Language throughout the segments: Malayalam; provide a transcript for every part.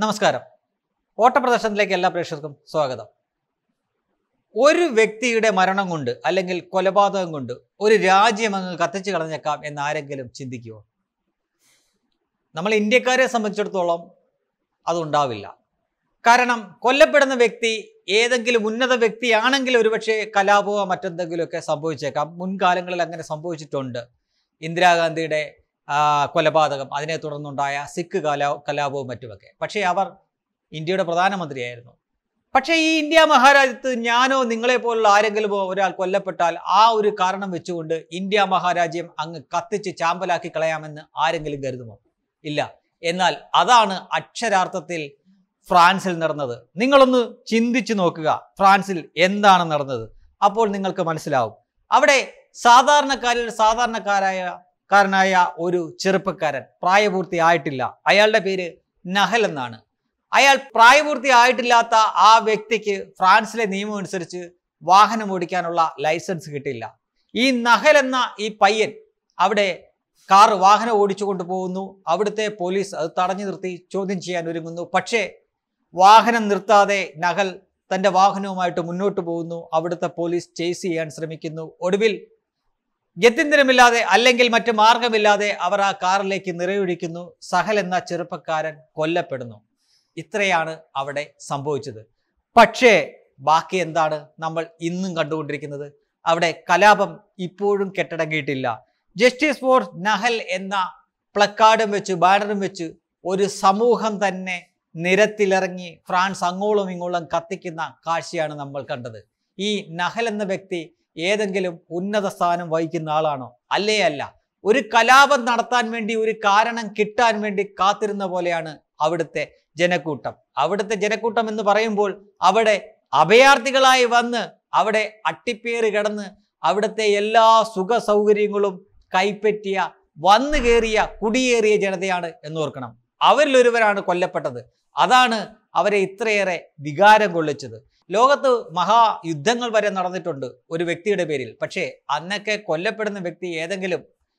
നമസ്കാരം ഓട്ടപ്രദർശനത്തിലേക്ക് എല്ലാ പ്രേക്ഷകർക്കും സ്വാഗതം ഒരു വ്യക്തിയുടെ മരണം കൊണ്ട് അല്ലെങ്കിൽ കൊലപാതകം കൊണ്ട് ഒരു രാജ്യം അങ്ങ് കത്തിച്ചു കളഞ്ഞേക്കാം എന്ന് ആരെങ്കിലും ചിന്തിക്കുമോ നമ്മൾ ഇന്ത്യക്കാരെ സംബന്ധിച്ചിടത്തോളം അതുണ്ടാവില്ല കാരണം കൊല്ലപ്പെടുന്ന വ്യക്തി ഏതെങ്കിലും ഉന്നത വ്യക്തിയാണെങ്കിൽ ഒരുപക്ഷെ കലാപമോ മറ്റെന്തെങ്കിലുമൊക്കെ സംഭവിച്ചേക്കാം മുൻകാലങ്ങളിൽ അങ്ങനെ സംഭവിച്ചിട്ടുണ്ട് ഇന്ദിരാഗാന്ധിയുടെ ആ, കൊലപാതകം അതിനെ തുടർന്നുണ്ടായ സിഖ് കലാ കലാപവും മറ്റുമൊക്കെ പക്ഷേ അവർ ഇന്ത്യയുടെ പ്രധാനമന്ത്രിയായിരുന്നു പക്ഷേ ഈ ഇന്ത്യ മഹാരാജ്യത്ത് ഞാനോ നിങ്ങളെ പോലുള്ള ആരെങ്കിലും ഒരാൾ കൊല്ലപ്പെട്ടാൽ ആ ഒരു കാരണം വെച്ചുകൊണ്ട് ഇന്ത്യ മഹാരാജ്യം അങ്ങ് കത്തിച്ച് ചാമ്പലാക്കി കളയാമെന്ന് ആരെങ്കിലും കരുതുമോ ഇല്ല എന്നാൽ അതാണ് അക്ഷരാർത്ഥത്തിൽ ഫ്രാൻസിൽ നടന്നത് നിങ്ങളൊന്ന് ചിന്തിച്ചു നോക്കുക ഫ്രാൻസിൽ എന്താണ് നടന്നത് അപ്പോൾ നിങ്ങൾക്ക് മനസ്സിലാവും അവിടെ സാധാരണക്കാരിൽ സാധാരണക്കാരായ കാരനായ ഒരു ചെറുപ്പക്കാരൻ പ്രായപൂർത്തിയായിട്ടില്ല അയാളുടെ പേര് നഹൽ എന്നാണ് അയാൾ പ്രായപൂർത്തിയായിട്ടില്ലാത്ത ആ വ്യക്തിക്ക് ഫ്രാൻസിലെ നിയമം അനുസരിച്ച് വാഹനം ഓടിക്കാനുള്ള ലൈസൻസ് കിട്ടില്ല ഈ നഹൽ എന്ന ഈ പയ്യൻ അവിടെ കാർ വാഹനം ഓടിച്ചു കൊണ്ടുപോകുന്നു അവിടുത്തെ പോലീസ് അത് തടഞ്ഞു നിർത്തി ചോദ്യം ചെയ്യാൻ ഒരുങ്ങുന്നു പക്ഷേ വാഹനം നിർത്താതെ നഹൽ തന്റെ വാഹനവുമായിട്ട് മുന്നോട്ട് പോകുന്നു അവിടുത്തെ പോലീസ് ചേസ് ചെയ്യാൻ ശ്രമിക്കുന്നു ഒടുവിൽ ഗത്യന്തരമില്ലാതെ അല്ലെങ്കിൽ മറ്റു മാർഗമില്ലാതെ അവർ ആ കാറിലേക്ക് നിറയൊഴിക്കുന്നു സഹൽ എന്ന ചെറുപ്പക്കാരൻ കൊല്ലപ്പെടുന്നു ഇത്രയാണ് അവിടെ സംഭവിച്ചത് പക്ഷേ ബാക്കി എന്താണ് നമ്മൾ ഇന്നും കണ്ടുകൊണ്ടിരിക്കുന്നത് അവിടെ കലാപം ഇപ്പോഴും കെട്ടടങ്ങിയിട്ടില്ല ജസ്റ്റിസ് ഫോർ നഹൽ എന്ന പ്ലക്കാർഡും വെച്ച് ബാനറും വെച്ച് ഒരു സമൂഹം തന്നെ നിരത്തിലിറങ്ങി ഫ്രാൻസ് അങ്ങോളം ഇങ്ങോളം കത്തിക്കുന്ന കാഴ്ചയാണ് നമ്മൾ കണ്ടത് ഈ നഹൽ എന്ന വ്യക്തി ഏതെങ്കിലും ഉന്നത സ്ഥാനം വഹിക്കുന്ന ആളാണോ അല്ലേ അല്ല ഒരു കലാപം നടത്താൻ വേണ്ടി ഒരു കാരണം കിട്ടാൻ വേണ്ടി കാത്തിരുന്ന പോലെയാണ് അവിടുത്തെ ജനക്കൂട്ടം അവിടുത്തെ ജനക്കൂട്ടം എന്ന് പറയുമ്പോൾ അവിടെ അഭയാർത്ഥികളായി വന്ന് അവിടെ അട്ടിപ്പേറ് കിടന്ന് അവിടുത്തെ എല്ലാ സുഖ സൗകര്യങ്ങളും കൈപ്പറ്റിയ വന്നു കയറിയ കുടിയേറിയ ജനതയാണ് എന്ന് ഓർക്കണം അവരിലൊരുവരാണ് കൊല്ലപ്പെട്ടത് അതാണ് അവരെ ഇത്രയേറെ വികാരം കൊള്ളിച്ചത് ലോകത്ത് മഹായുദ്ധങ്ങൾ വരെ നടന്നിട്ടുണ്ട് ഒരു വ്യക്തിയുടെ പേരിൽ പക്ഷേ അന്നൊക്കെ കൊല്ലപ്പെടുന്ന വ്യക്തി ഏതെങ്കിലും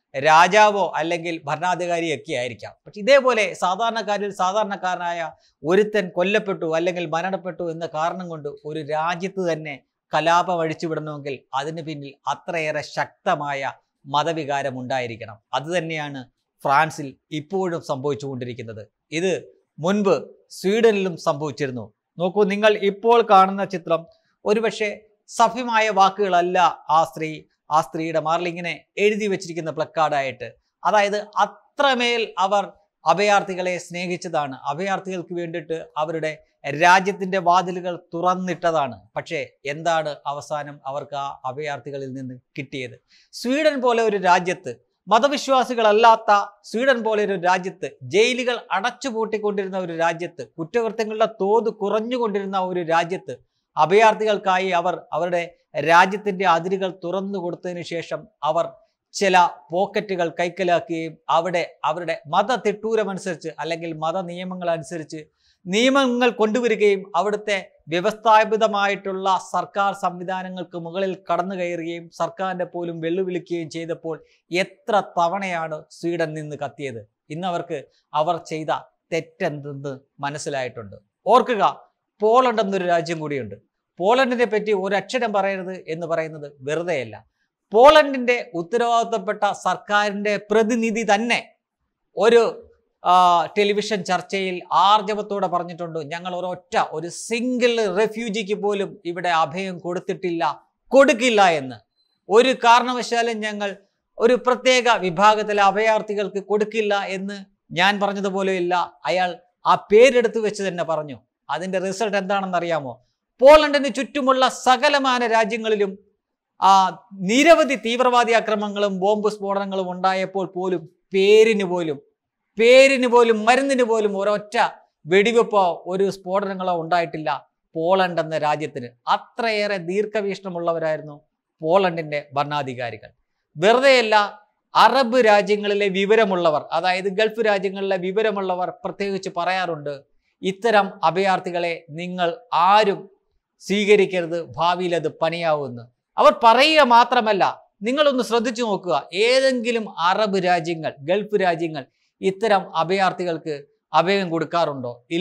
രാജാവോ അല്ലെങ്കിൽ ഭരണാധികാരിയൊക്കെ ആയിരിക്കാം പക്ഷെ ഇതേപോലെ സാധാരണക്കാരിൽ സാധാരണക്കാരനായ ഒരുത്തൻ കൊല്ലപ്പെട്ടു അല്ലെങ്കിൽ മരണപ്പെട്ടു എന്ന കാരണം കൊണ്ട് ഒരു രാജ്യത്ത് തന്നെ കലാപം അഴിച്ചുവിടണമെങ്കിൽ അതിന് പിന്നിൽ അത്രയേറെ ശക്തമായ മതവികാരം ഉണ്ടായിരിക്കണം അതുതന്നെയാണ് ഫ്രാൻസിൽ ഇപ്പോഴും സംഭവിച്ചുകൊണ്ടിരിക്കുന്നത് ഇത് മുൻപ് സ്വീഡനിലും സംഭവിച്ചിരുന്നു നോക്കൂ നിങ്ങൾ ഇപ്പോൾ കാണുന്ന ചിത്രം ഒരുപക്ഷെ സഭ്യമായ വാക്കുകളല്ല ആ സ്ത്രീ ആ സ്ത്രീയുടെ മാർലിങ്ങിനെ എഴുതി വെച്ചിരിക്കുന്ന പ്ലക്കാർഡായിട്ട് അതായത് അത്രമേൽ അവർ അഭയാർത്ഥികളെ സ്നേഹിച്ചതാണ് അഭയാർത്ഥികൾക്ക് വേണ്ടിയിട്ട് അവരുടെ രാജ്യത്തിന്റെ വാതിലുകൾ തുറന്നിട്ടതാണ് പക്ഷേ എന്താണ് അവസാനം അവർക്ക് ആ അഭയാർത്ഥികളിൽ നിന്ന് കിട്ടിയത് സ്വീഡൻ പോലെ ഒരു രാജ്യത്ത് മതവിശ്വാസികളല്ലാത്ത സ്വീഡൻ പോലെ ഒരു രാജ്യത്ത് ജയിലുകൾ അടച്ചുപൂട്ടിക്കൊണ്ടിരുന്ന ഒരു രാജ്യത്ത് കുറ്റകൃത്യങ്ങളുടെ തോത് കുറഞ്ഞുകൊണ്ടിരുന്ന ഒരു രാജ്യത്ത് അഭയാർത്ഥികൾക്കായി അവർ അവരുടെ രാജ്യത്തിന്റെ അതിരുകൾ തുറന്നു കൊടുത്തതിന് ശേഷം അവർ ചില പോക്കറ്റുകൾ കൈക്കലാക്കുകയും അവിടെ അവരുടെ മത തിട്ടൂരമനുസരിച്ച് അല്ലെങ്കിൽ മത നിയമങ്ങൾ അനുസരിച്ച് നിയമങ്ങൾ കൊണ്ടുവരികയും അവിടുത്തെ വ്യവസ്ഥാപിതമായിട്ടുള്ള സർക്കാർ സംവിധാനങ്ങൾക്ക് മുകളിൽ കടന്നു കയറുകയും സർക്കാരിന്റെ പോലും വെല്ലുവിളിക്കുകയും ചെയ്തപ്പോൾ എത്ര തവണയാണ് സ്വീഡൻ നിന്ന് കത്തിയത് ഇന്ന് അവർക്ക് അവർ ചെയ്ത തെറ്റെന്തെന്ന് മനസ്സിലായിട്ടുണ്ട് ഓർക്കുക പോളണ്ട് എന്നൊരു രാജ്യം കൂടിയുണ്ട് പോളണ്ടിനെ പറ്റി ഒരക്ഷരം പറയരുത് എന്ന് പറയുന്നത് വെറുതെയല്ല പോളണ്ടിന്റെ ഉത്തരവാദിത്തപ്പെട്ട സർക്കാരിന്റെ പ്രതിനിധി തന്നെ ഒരു ആ, ടെലിവിഷൻ ചർച്ചയിൽ ആർജവത്തോടെ പറഞ്ഞിട്ടുണ്ട് ഞങ്ങൾ ഒരൊറ്റ ഒരു സിംഗിൾ റെഫ്യൂജിക്ക് പോലും ഇവിടെ അഭയം കൊടുത്തിട്ടില്ല കൊടുക്കില്ല എന്ന് ഒരു കാരണവശാലും ഞങ്ങൾ ഒരു പ്രത്യേക വിഭാഗത്തിലെ അഭയാർത്ഥികൾക്ക് കൊടുക്കില്ല എന്ന് ഞാൻ പറഞ്ഞതുപോലെയില്ല അയാൾ ആ പേരെടുത്ത് വെച്ച് തന്നെ പറഞ്ഞു അതിന്റെ റിസൾട്ട് എന്താണെന്ന് അറിയാമോ പോളണ്ടിന് ചുറ്റുമുള്ള സകലമാന രാജ്യങ്ങളിലും ആ നിരവധി തീവ്രവാദി ആക്രമണങ്ങളും ബോംബ് സ്ഫോടനങ്ങളും ഉണ്ടായപ്പോൾ പോലും പേരിന് പോലും പേരിന് പോലും മരുന്നിന് പോലും ഒരൊറ്റ വെടിവെപ്പോ ഒരു സ്ഫോടനങ്ങളോ ഉണ്ടായിട്ടില്ല പോളണ്ട് എന്ന രാജ്യത്തിന് അത്രയേറെ ദീർഘവീക്ഷണമുള്ളവരായിരുന്നു പോളണ്ടിന്റെ ഭരണാധികാരികൾ വെറുതെയല്ല അറബ് രാജ്യങ്ങളിലെ വിവരമുള്ളവർ അതായത് ഗൾഫ് രാജ്യങ്ങളിലെ വിവരമുള്ളവർ പ്രത്യേകിച്ച് പറയാറുണ്ട് ഇത്തരം അഭയാർത്ഥികളെ നിങ്ങൾ ആരും സ്വീകരിക്കരുത് ഭാവിയിൽ അത് പണിയാവുമെന്ന് അവർ പറയുക മാത്രമല്ല നിങ്ങളൊന്ന് ശ്രദ്ധിച്ചു നോക്കുക ഏതെങ്കിലും അറബ് രാജ്യങ്ങൾ ഗൾഫ് രാജ്യങ്ങൾ ഇത്തരം അഭയാർത്ഥികൾക്ക് അഭയം കൊടുക്കാറുണ്ടോ ഇല്ല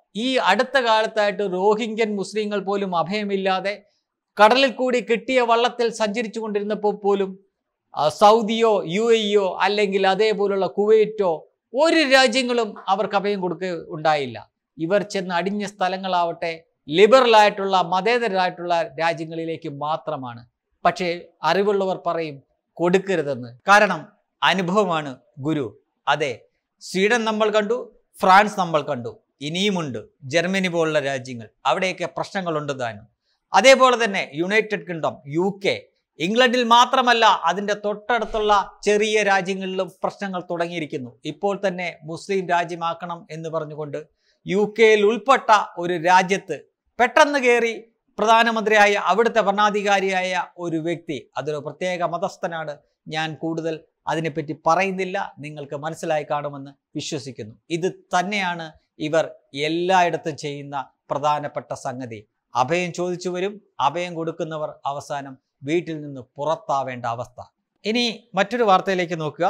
ഈ അടുത്ത കാലത്തായിട്ട് റോഹിംഗ്യൻ മുസ്ലിങ്ങൾ പോലും അഭയമില്ലാതെ കടലിൽ കൂടി കിട്ടിയ വള്ളത്തിൽ സഞ്ചരിച്ചു കൊണ്ടിരുന്നപ്പോൾ പോലും ആ, സൗദിയോ യു എയോ അല്ലെങ്കിൽ അതേപോലുള്ള കുവൈറ്റോ ഒരു രാജ്യങ്ങളും അവർക്ക് അഭയം കൊടുക്കുക ഉണ്ടായില്ല ഇവർ ചെന്ന് അടിഞ്ഞ സ്ഥലങ്ങളാവട്ടെ ലിബറലായിട്ടുള്ള മതേതരായിട്ടുള്ള രാജ്യങ്ങളിലേക്ക് മാത്രമാണ് പക്ഷേ അറിവുള്ളവർ പറയും കൊടുക്കരുതെന്ന് കാരണം അനുഭവമാണ് ഗുരു അതെ സ്വീഡൻ നമ്മൾ കണ്ടു ഫ്രാൻസ് നമ്മൾ കണ്ടു ഇനിയുമുണ്ട് ജർമ്മനി പോലുള്ള രാജ്യങ്ങൾ അവിടെയൊക്കെ പ്രശ്നങ്ങളുണ്ട് താനും അതേപോലെ തന്നെ യുണൈറ്റഡ് കിങ്ഡം യു കെ ഇംഗ്ലണ്ടിൽ മാത്രമല്ല അതിൻ്റെ തൊട്ടടുത്തുള്ള ചെറിയ രാജ്യങ്ങളിലും പ്രശ്നങ്ങൾ തുടങ്ങിയിരിക്കുന്നു ഇപ്പോൾ തന്നെ മുസ്ലിം രാജ്യമാക്കണം എന്ന് പറഞ്ഞുകൊണ്ട് യു കെയിൽ ഉൾപ്പെട്ട ഒരു രാജ്യത്ത് പെട്ടെന്ന് കയറി പ്രധാനമന്ത്രിയായ അവിടുത്തെ ഭരണാധികാരിയായ ഒരു വ്യക്തി അതൊരു പ്രത്യേക മതസ്ഥനാണ് ഞാൻ കൂടുതൽ അതിനെപ്പറ്റി പറയുന്നില്ല നിങ്ങൾക്ക് മനസ്സിലായി കാണുമെന്ന് വിശ്വസിക്കുന്നു ഇത് തന്നെയാണ് ഇവർ എല്ലായിടത്തും ചെയ്യുന്ന പ്രധാനപ്പെട്ട സംഗതി അഭയം ചോദിച്ചു വരും അഭയം കൊടുക്കുന്നവർ അവസാനം വീട്ടിൽ നിന്ന് പുറത്താവേണ്ട അവസ്ഥ ഇനി മറ്റൊരു വാർത്തയിലേക്ക് നോക്കുക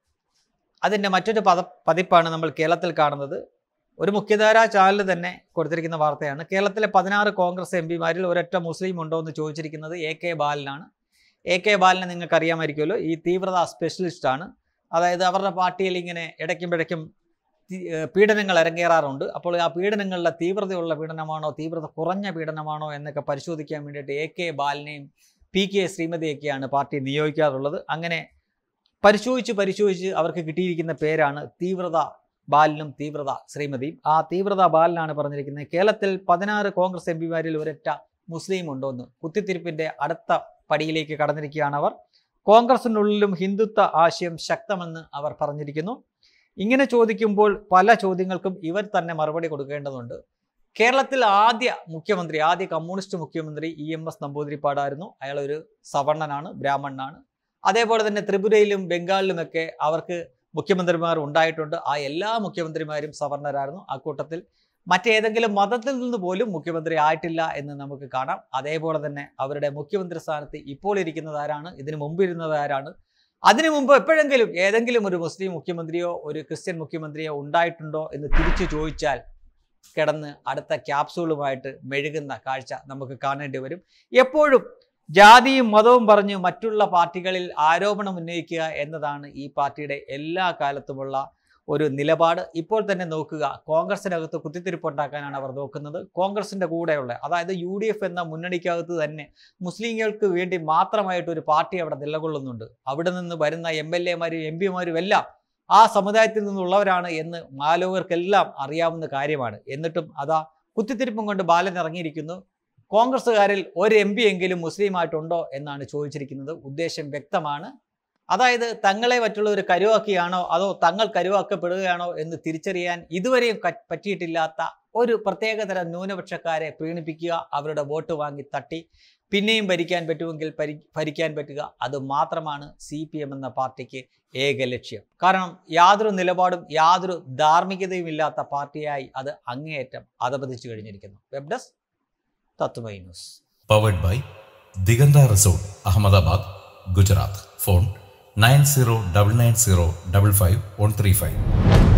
അതിൻ്റെ മറ്റൊരു പദ പതിപ്പാണ് നമ്മൾ കേരളത്തിൽ കാണുന്നത് ഒരു മുഖ്യധാരാ ചാനൽ തന്നെ കൊടുത്തിരിക്കുന്ന വാർത്തയാണ് കേരളത്തിലെ പതിനാറ് കോൺഗ്രസ് എം പിമാരിൽ ഒരൊറ്റ മുസ്ലിം ഉണ്ടോ എന്ന് ചോദിച്ചിരിക്കുന്നത് എ കെ ബാലനാണ് എ കെ ബാലനെ നിങ്ങൾക്ക് അറിയാമായിരിക്കുമല്ലോ ഈ തീവ്രത സ്പെഷ്യലിസ്റ്റ് ആണ് അതായത് അവരുടെ പാർട്ടിയിൽ ഇങ്ങനെ ഇടയ്ക്കും പിഴയ്ക്കും തി- ഏഹ് പീഡനങ്ങൾ അരങ്ങേറാറുണ്ട് അപ്പോൾ ആ പീഡനങ്ങളിലെ തീവ്രതയുള്ള പീഡനമാണോ തീവ്രത കുറഞ്ഞ പീഡനമാണോ എന്നൊക്കെ പരിശോധിക്കാൻ വേണ്ടിയിട്ട് എ കെ ബാലനെയും പി കെ ശ്രീമതിയൊക്കെയാണ് പാർട്ടി നിയോഗിക്കാറുള്ളത് അങ്ങനെ പരിശോധിച്ച് പരിശോധിച്ച് അവർക്ക് കിട്ടിയിരിക്കുന്ന പേരാണ് തീവ്രത ബാലനും തീവ്രത ശ്രീമതിയും ആ തീവ്രത ബാലനാണ് പറഞ്ഞിരിക്കുന്നത് കേരളത്തിൽ പതിനാറ് കോൺഗ്രസ് എം പിമാരിൽ ഒരൊറ്റ മുസ്ലിം ഉണ്ടോന്ന് കുത്തിത്തിരിപ്പിന്റെ അടുത്ത പടിയിലേക്ക് കടന്നിരിക്കുകയാണ് അവർ കോൺഗ്രസിനുള്ളിലും ഹിന്ദുത്വ ആശയം ശക്തമെന്ന് അവർ പറഞ്ഞിരിക്കുന്നു ഇങ്ങനെ ചോദിക്കുമ്പോൾ പല ചോദ്യങ്ങൾക്കും ഇവർ തന്നെ മറുപടി കൊടുക്കേണ്ടതുണ്ട് കേരളത്തിൽ ആദ്യ മുഖ്യമന്ത്രി ആദ്യ കമ്മ്യൂണിസ്റ്റ് മുഖ്യമന്ത്രി ഇ എം എസ് നമ്പൂതിരിപ്പാടായിരുന്നു അയാൾ ഒരു സവർണനാണ് ബ്രാഹ്മണനാണ് അതേപോലെ തന്നെ ത്രിപുരയിലും ബംഗാളിലുമൊക്കെ അവർക്ക് മുഖ്യമന്ത്രിമാർ ഉണ്ടായിട്ടുണ്ട് ആ എല്ലാ മുഖ്യമന്ത്രിമാരും സവർണരായിരുന്നു അക്കൂട്ടത്തിൽ മറ്റേതെങ്കിലും മതത്തിൽ നിന്ന് പോലും മുഖ്യമന്ത്രി ആയിട്ടില്ല എന്ന് നമുക്ക് കാണാം അതേപോലെ തന്നെ അവരുടെ മുഖ്യമന്ത്രി സ്ഥാനത്ത് ഇപ്പോൾ ഇരിക്കുന്നത് ആരാണ് ഇതിനു മുമ്പ് ഇരുന്നത് ആരാണ് അതിനു മുമ്പ് എപ്പോഴെങ്കിലും ഏതെങ്കിലും ഒരു മുസ്ലിം മുഖ്യമന്ത്രിയോ ഒരു ക്രിസ്ത്യൻ മുഖ്യമന്ത്രിയോ ഉണ്ടായിട്ടുണ്ടോ എന്ന് തിരിച്ചു ചോദിച്ചാൽ കിടന്ന് അടുത്ത ക്യാപ്സൂളുമായിട്ട് മെഴുകുന്ന കാഴ്ച നമുക്ക് കാണേണ്ടി വരും എപ്പോഴും ജാതിയും മതവും പറഞ്ഞ് മറ്റുള്ള പാർട്ടികളിൽ ആരോപണം ഉന്നയിക്കുക എന്നതാണ് ഈ പാർട്ടിയുടെ എല്ലാ കാലത്തുമുള്ള ഒരു നിലപാട് ഇപ്പോൾ തന്നെ നോക്കുക കോൺഗ്രസിനകത്ത് കുത്തിത്തിരിപ്പുണ്ടാക്കാനാണ് അവർ നോക്കുന്നത് കോൺഗ്രസിന്റെ കൂടെയുള്ള അതായത് യു ഡി എഫ് എന്ന മുന്നണിക്കകത്ത് തന്നെ മുസ്ലിങ്ങൾക്ക് വേണ്ടി മാത്രമായിട്ട് ഒരു പാർട്ടി അവിടെ നിലകൊള്ളുന്നുണ്ട് അവിടെ നിന്ന് വരുന്ന എം എൽ എമാരും എം പിമാരും എല്ലാം ആ സമുദായത്തിൽ നിന്നുള്ളവരാണ് എന്ന് മാലോകർക്കെല്ലാം അറിയാവുന്ന കാര്യമാണ് എന്നിട്ടും അതാ കുത്തിത്തിരിപ്പും കൊണ്ട് ബാലൻ ഇറങ്ങിയിരിക്കുന്നു കോൺഗ്രസ്സുകാരിൽ ഒരു എം പി എങ്കിലും മുസ്ലിമായിട്ടുണ്ടോ എന്നാണ് ചോദിച്ചിരിക്കുന്നത് ഉദ്ദേശം വ്യക്തമാണ് അതായത് തങ്ങളെ മറ്റുള്ളവർ കരുവാക്കിയാണോ അതോ തങ്ങൾ കരുവാക്കപ്പെടുകയാണോ എന്ന് തിരിച്ചറിയാൻ ഇതുവരെയും ക- പറ്റിയിട്ടില്ലാത്ത ഒരു പ്രത്യേകതരം ന്യൂനപക്ഷക്കാരെ പ്രീണിപ്പിക്കുക അവരുടെ വോട്ട് വാങ്ങി തട്ടി പിന്നെയും ഭരിക്കാൻ പറ്റുമെങ്കിൽ ഭരി ഭരിക്കാൻ പറ്റുക അത് മാത്രമാണ് സി പി എം എന്ന പാർട്ടിക്ക് ഏക ലക്ഷ്യം കാരണം യാതൊരു നിലപാടും യാതൊരു ധാർമ്മികതയും ഇല്ലാത്ത പാർട്ടിയായി അത് അങ്ങേയറ്റം അധപതിച്ചു കഴിഞ്ഞിരിക്കുന്നു web desk Tattvamayi news powered by Digantha resort Ahmedabad Gujarat phone nine zero double nine zero double five one three five